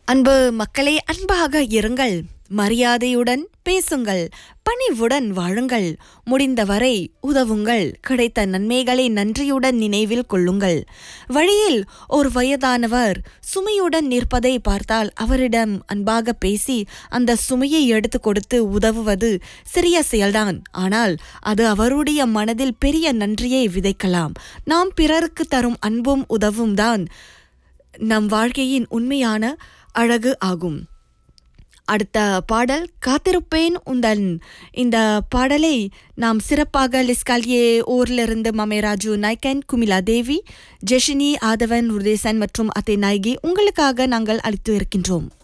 அன்பு மக்களே அன்பாக இருங்கள் மரியாதையுடன் பேசுங்கள் பணிவுடன் வாழுங்கள் முடிந்தவரை உதவுங்கள் கிடைத்த நன்மைகளை நன்றியுடன் நினைவில் கொள்ளுங்கள் வழியில் ஒரு வயதானவர் சுமையுடன் நிற்பதை பார்த்தால் அவரிடம் அன்பாக பேசி அந்த சுமையை எடுத்து கொடுத்து உதவுவது சிறிய செயல்தான் ஆனால் அது அவருடைய மனதில் பெரிய நன்றியை விதைக்கலாம் நாம் பிறருக்கு தரும் அன்பும் உதவும் தான் நம் வாழ்க்கையின் உண்மையான அழகு ஆகும் அடுத்த பாடல் காத்திருப்பேன் உந்தன் இந்த பாடலை நாம் சிறப்பாக லிஸ்காலியே ஊரிலிருந்து மமேராஜு நாய்கன் குமிலா தேவி ஜெஷினி ஆதவன் உருதேசன் மற்றும் அத்தை நாயகி உங்களுக்காக நாங்கள் அளித்து இருக்கின்றோம்